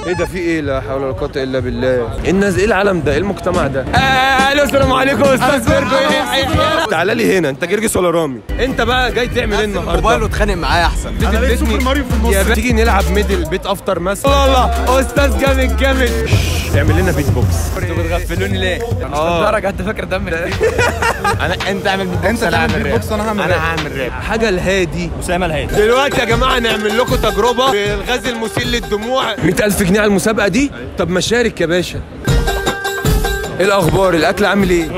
ايه ده في ايه لا حول ولا قوه الا بالله ايه الناس ايه العالم ده ايه المجتمع ده آه، الو السلام عليكم استاذ بيرجو تعالى لي هنا انت جرجس ولا رامي انت بقى جاي تعمل ايه النهارده موبايل واتخانق معايا احسن انا لقيت سوبر ماريو في النص يا باشا تيجي نلعب ميدل بيت افتر مثلا الله الله استاذ جامد جامد تعمل لنا بيت بوكس انتوا بتغفلوني ليه؟ اه. درجة انت فاكر دم انا انت اعمل بيت بوكس انا هعمل بوكس انا هعمل انا هعمل راب حاجه الهادي اسامه الهادي دلوقتي يا جماعه نعمل لكم تجربه بالغاز المسيل للدموع 100000 جنيه على المسابقه دي طب ما شارك يا باشا ايه الاخبار الاكل عامل ايه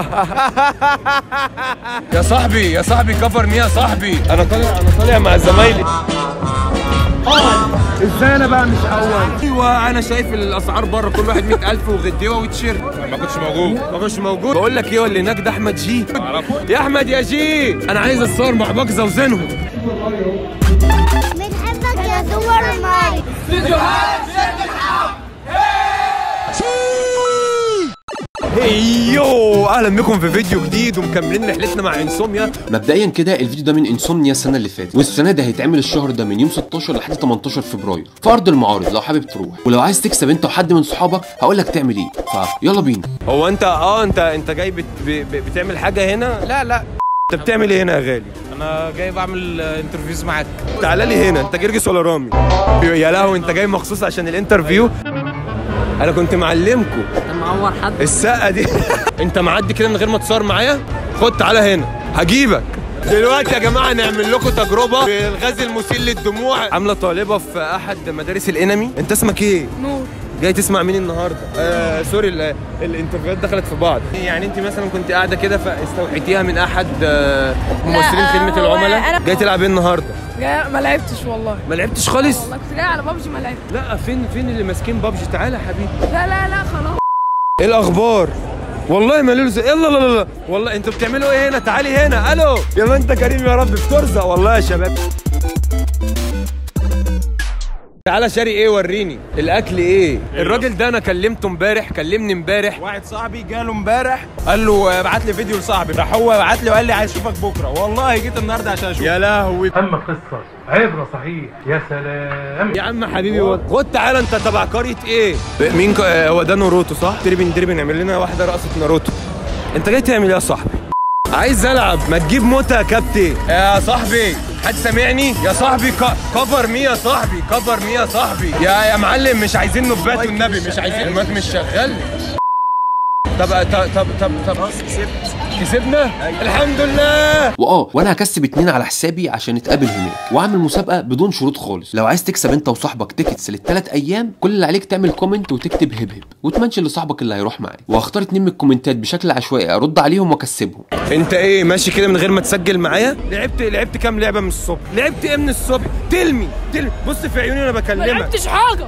يا صاحبي يا صاحبي كفر مي يا صاحبي انا طالع انا طالع مع زمايلي ازاي انا بقى مش اول ايوه انا شايف الاسعار بره كل واحد 100000 وغديوه وتيشيرت ما كنتش موجود ما كنتش موجود بقول لك ايه هو اللي هناك ده احمد جي يا احمد يا جي انا عايز اتصور مع باكزه وزينهم بنحبك يا سوبر ماريو هيو اهلا بكم في فيديو جديد ومكملين رحلتنا مع انسوميا مبدئيا كده الفيديو ده من انسومنيا السنه اللي فاتت والسنه ده هيتعمل الشهر ده من يوم 16 لحد 18 فبراير في ارض المعارض لو حابب تروح ولو عايز تكسب انت وحد من صحابك هقول لك تعمل ايه فيلا بينا هو انت اه انت انت جاي بت ب- ب- بتعمل حاجه هنا لا لا انت بتعمل ايه هنا يا غالي انا جاي بعمل انترفيوز معاك تعالى لي هنا انت جرجس ولا رامي يا لهوي انت جاي مخصوص عشان الانترفيو انا كنت معلمكم معور حد السقه دي انت معدي كده من غير ما تصور معايا خد تعالى هنا هجيبك دلوقتي يا جماعه نعمل لكم تجربه بالغاز المسيل للدموع عامله طالبه في احد مدارس الانمي انت اسمك ايه نور جاي تسمع مين النهارده آه سوري ال- الانترفيوهات دخلت في بعض يعني انت مثلا كنت قاعده كده فاستوحيتيها من احد آه ممثلين آه، خدمه هو العملاء أنا- جاي تلعب ايه النهارده جاي ما لعبتش والله ما لعبتش خالص والله كنت جاي على بابجي ما لعبت لا فين فين اللي ماسكين بابجي تعالى يا حبيبي لا لا لا خلاص ايه الاخبار والله ما لولز يلا لا لا لا والله انتوا بتعملوا ايه هنا تعالي هنا الو يا ما انت كريم يا رب بترزق والله يا شباب تعالى شاري ايه وريني الاكل ايه الراجل ده انا كلمته امبارح كلمني امبارح واحد صاحبي جاله امبارح قال له ابعت لي فيديو لصاحبي راح هو بعت لي وقال لي عايز اشوفك بكره والله جيت النهارده عشان اشوفك يا لهوي أما قصة عبرة صحيح يا سلام يا عم حبيبي والله. خد تعالى انت تبع قريه ايه مين ك... آه، هو ده ناروتو صح دربن دربن اعمل لنا واحده رقصه ناروتو انت جاي تعمل ايه يا صاحبي عايز العب ما تجيب موتة يا كابتن يا صاحبي حد سامعني يا صاحبي ك... كفر مي يا صاحبي كفر مي يا صاحبي يا يا معلم مش عايزين نبات والنبي مش عايزين المايك مش شغال طب طب طب طب طب كسبت كسبنا الحمد لله واه وانا هكسب اتنين على حسابي عشان نتقابل هناك واعمل مسابقه بدون شروط خالص لو عايز تكسب انت وصاحبك تيكتس للثلاث ايام كل اللي عليك تعمل كومنت وتكتب هب هب وتمنشن لصاحبك اللي هيروح معاك وهختار اتنين من الكومنتات بشكل عشوائي ارد عليهم واكسبهم انت ايه ماشي كده من غير ما تسجل معايا لعبت لعبت كام لعبه من الصبح لعبت ايه من الصبح تلمي تلمي بص في عيوني وانا ما بكلمك لعبتش حاجه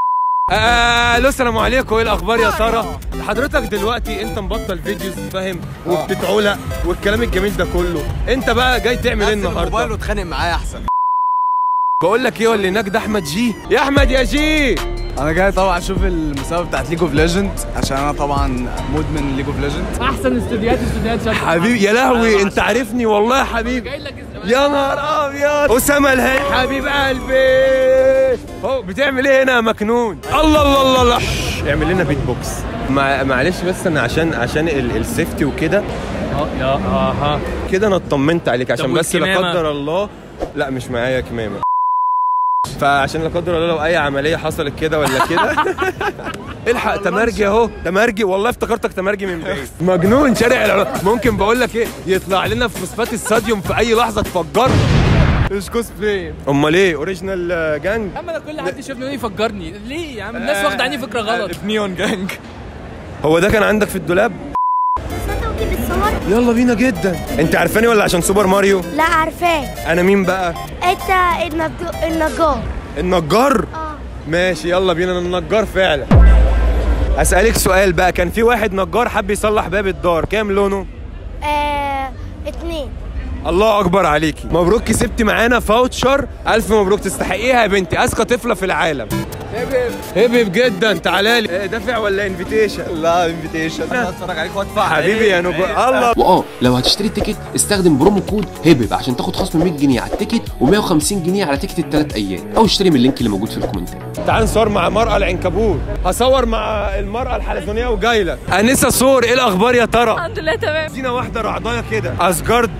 آه الو السلام عليكم ايه الاخبار يا ساره حضرتك دلوقتي انت مبطل فيديوز فاهم وبتتعولق والكلام الجميل ده كله انت بقى جاي تعمل ايه الموبايل النهارده واتخانق معايا احسن بقول لك ايه هو اللي هناك ده احمد جي يا احمد يا جي انا جاي طبعا اشوف المسابقه بتاعت ليج اوف ليجند عشان انا طبعا مدمن ليج اوف ليجند احسن استوديوهات استوديوهات شد حبيبي يا لهوي انت عارفني والله يا حبيبي جاي لك الزمان. يا نهار ابيض اسامه الهي حبيب قلبي هو بتعمل ايه هنا يا مكنون الله الله الله الله اعمل لنا بيت بوكس مع معلش بس انا عشان عشان ال- السيفتي وكده اه يا اها كده انا اطمنت عليك عشان طب بس لا والكمامة؟ قدر الله لا مش معايا كمامه فعشان لا قدر الله لو اي عمليه حصلت كده ولا كده الحق تمرجي اهو تمرجي والله افتكرتك تمرجي من بعيد مجنون شارع العلا- ممكن بقول لك ايه يطلع لنا في فوسفات الصوديوم في اي لحظه تفجر مش كوسبلاي امال ايه اوريجينال جانج يا عم انا كل حد يشوفني يفكرني ليه يا عم الناس واخده عني فكره غلط نيون جانج هو ده كان عندك في الدولاب صوتك بتصور يلا بينا جدا انت عارفاني ولا عشان سوبر ماريو لا عارفاه انا مين بقى انت النج- النجار النجار اه ماشي يلا بينا أنا النجار فعلا اسالك سؤال بقى كان في واحد نجار حب يصلح باب الدار كام لونه آه، اتنين الله اكبر عليكي مبروك كسبتي معانا فاوتشر الف مبروك تستحقيها يا بنتي اذكى طفله في العالم هبب جدا تعالى لي إيه، دافع ولا انفيتيشن لا انفيتيشن انا اتفرج عليك وادفع حبيبي يا نجو الله واه لو هتشتري تيكت استخدم برومو كود هبب عشان تاخد خصم 100 جنيه على التيكت و150 جنيه على تيكت الثلاث ايام او اشتري من اللينك اللي موجود في الكومنتات تعال نصور مع مرأة العنكبوت هصور مع المرأة الحلزونية وجاي لك أنسة صور إيه الأخبار يا ترى؟ الحمد لله تمام زينة واحدة رعضاية كده أسجارد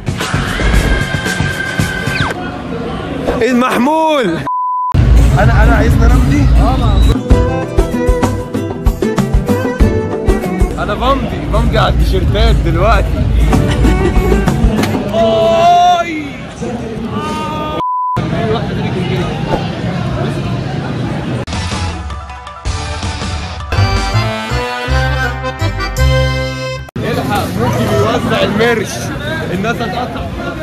المحمول أنا أنا عايزني أنام دي؟ أنا بمضي بمضي على التيشيرتات دلوقتي أوي الحق ممكن يوزع المرش الناس هتقطع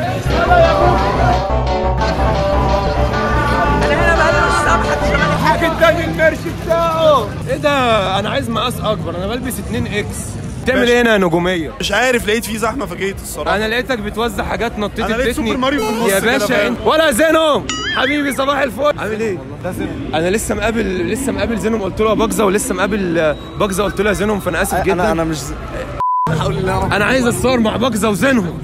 حاجة تاني المرش بتاعه ايه ده انا عايز مقاس اكبر انا بلبس 2 اكس بتعمل ايه هنا يا نجوميه مش عارف لقيت فيه زحمه فجيت الصراحه انا لقيتك بتوزع حاجات نطيت أنا لقيت ادتني. سوبر ماريو في النص يا كده باشا فاهم. انت ولا زينهم حبيبي صباح الفل عامل ايه انا لسه مقابل لسه مقابل زينهم قلت له يا باجزه ولسه مقابل آه، باجزه قلت له يا زينهم فانا اسف جدا انا انا مش انا عايز اتصور مع باجزه وزينهم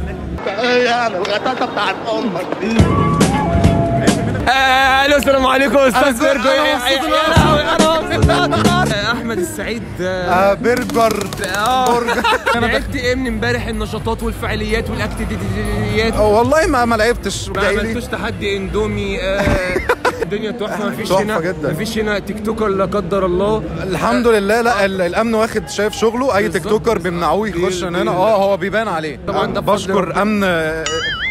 آه، الو السلام عليكم استاذ بيرجو أنا يا- مبسوط يا- إن يا لهوي، انا مبسوط آه، احمد السعيد آه، آه برجر اه لعبت ايه من امبارح النشاطات والفعاليات والاكتيفيتيات آه، والله ما ما لعبتش ما جاي لي عملتوش تحدي اندومي آه، الدنيا تحفه مفيش تحفة هنا جدا. مفيش هنا تيك توكر لا قدر الله الحمد لله لا ال- الامن واخد شايف شغله اي تيك بالظبط. توكر بيمنعوه يخش دي- من دي- هنا اه هو بيبان عليه طبعاً ده بفضل بشكر ربنا. امن آه،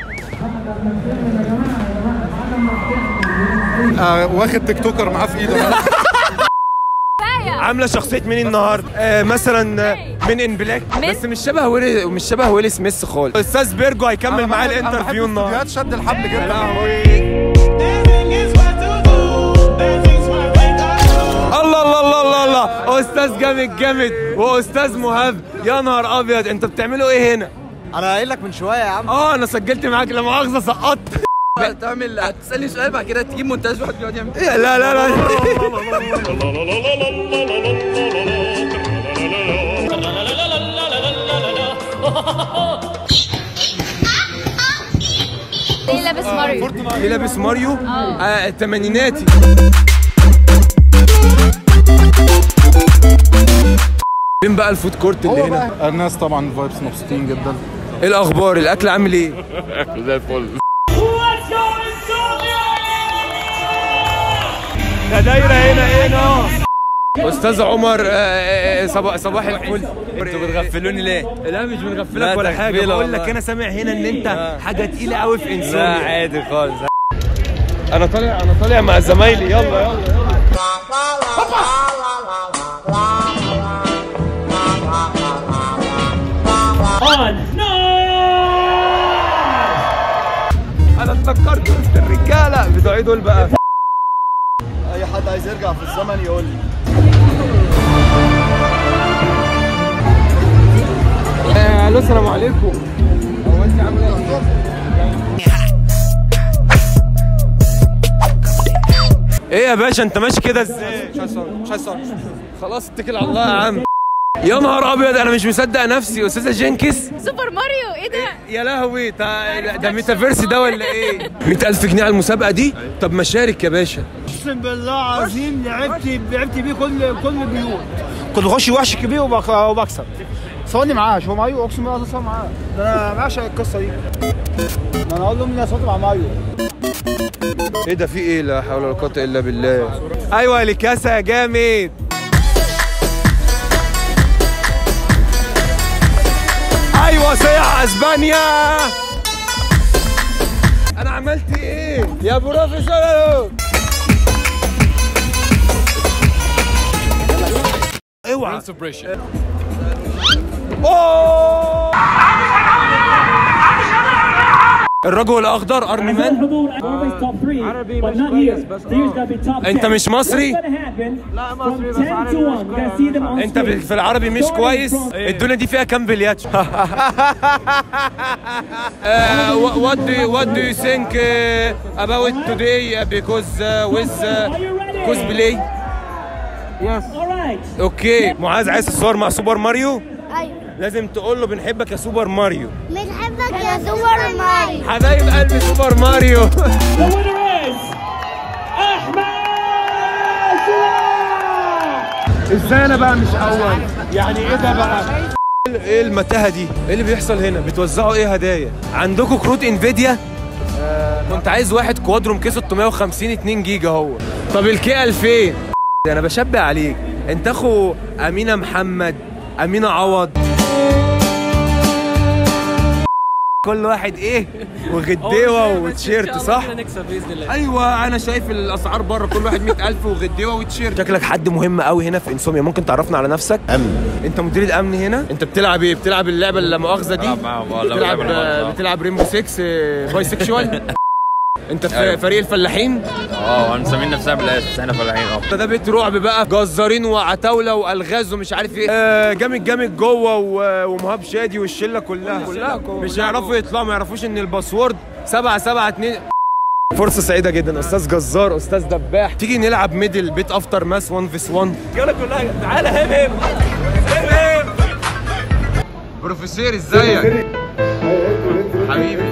آه، واخد تيك توكر معاه في ايده عامله شخصيه مين النهارده آه مثلا آه، من ان بلاك من؟ بس مش شبه ويلي مش شبه ويلي سميث خالص استاذ بيرجو هيكمل معايا الانترفيو النهارده فيديوهات شد الحبل يا جدا لهوي الله الله الله الله الله استاذ جامد جامد واستاذ مهاب يا نهار ابيض انتوا بتعملوا ايه هنا انا قايل لك من شويه يا عم اه انا سجلت معاك لا مؤاخذه سقطت تعمل هتسالني سؤال بعد كده تجيب مونتاج واحد بيقعد يعمل لا لا لا ليه لابس ماريو اللي لابس ماريو آه الثمانيناتي فين بقى الفود كورت اللي هنا الناس طبعا فايبس مبسوطين جدا ايه الاخبار الاكل عامل ايه زي الفل ده دايره هنا هنا استاذ عمر آه، آه، صباح صباح الفل انتوا بتغفلوني ليه؟ لا مش بنغفلك لا، ولا حاجه تغفيلة بقول لك والله. انا سامع هنا ان انت حاجه تقيله قوي في لا انسان عادي خالص انا طالع انا طالع مع زمايلي يلا يلا يلا انا افتكرت وسط الرجاله بتوع ايه دول بقى اي حد عايز يرجع في الزمن يقول لي آه، الو السلام عليكم هو انت عامله ايه ايه يا باشا انت ماشي كده ازاي مش عايز مش عايز خلاص اتكل على الله يا عم يا نهار ابيض انا مش مصدق نفسي استاذه جينكس سوبر ماريو ايه ده يا لهوي تا- ده ميتافيرسي ده ولا ايه 100000 جنيه على المسابقه دي طب ما شارك يا باشا اقسم بالله عظيم لعبت لعبت بيه كل كل البيوت كنت بخش وحش كبير وبك- وبكسب صورني معاه شو مايو اقسم بالله اتصور معاه ده انا بعشق القصه دي ما انا اقول لهم اني صورت مع مايو ايه ده في ايه لا حول ولا قوه الا بالله ايوه لكاسه يا جامد ايوه سياح اسبانيا انا عملت ايه يا بروفيسور اوعى اوه الرجل الاخضر ارمي مان عربي انت مش مصري لا مصري بس عربي انت في العربي مش كويس الدنيا دي فيها كام بلياتشو Uh, what, what do you, what do you think uh, about today uh, because uh, with uh, cosplay يس اوكي معاذ عايز تصور مع سوبر ماريو ايوه لازم تقول له بنحبك يا سوبر ماريو بنحبك يا سوبر ماريو حبايب قلبي سوبر ماريو ازاي انا بقى مش اول يعني ايه ده بقى ايه المتاهه دي ايه اللي بيحصل هنا بتوزعوا ايه هدايا عندكم كروت انفيديا كنت عايز واحد كوادروم كي 650 2 جيجا هو طب الكي 2000 ده انا بشبه عليك انت اخو امينه محمد امينه عوض كل واحد ايه وغديوه وتيشيرت صح نكسب باذن الله ايوه انا شايف الاسعار بره كل واحد 100000 وغديوه وتيشيرت شكلك حد مهم قوي هنا في انسوميا ممكن تعرفنا على نفسك امن انت مدير الامن هنا انت بتلعب ايه بتلعب اللعبه اللي لا مؤاخذه دي بتلعب بتلعب ريمبو 6 باي سيكشوال انت في فريق الفلاحين اه مسمين نفسنا بالاس بس احنا فلاحين اه ده بيت رعب بقى جزارين وعتاوله والغاز ومش عارف ايه آه جامد جامد جوه و- ومهاب شادي والشله كلها كلها مش هيعرفوا يطلعوا ما يعرفوش ان الباسورد 7 7 2 فرصة سعيدة جدا استاذ جزار استاذ دباح تيجي نلعب ميدل بيت افتر ماس 1 فيس 1 يلا كلها تعالى هب هب هب هب بروفيسور ازيك حبيبي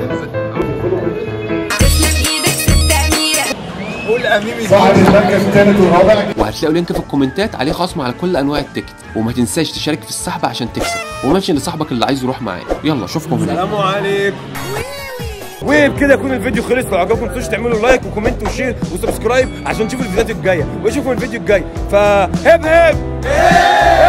قول اميمي صاحب المركز الثالث والرابع وهتلاقوا لينك في الكومنتات عليه خصم على كل انواع التيكت وما تنساش تشارك في السحب عشان تكسب ومنشن لصاحبك اللي عايز يروح معاه يلا اشوفكم هناك السلام عليكم وبكده يكون الفيديو خلص لو عجبكم ما تنسوش تعملوا لايك وكومنت وشير وسبسكرايب عشان تشوفوا الفيديوهات الجايه واشوفكم الفيديو الجاي فهب هب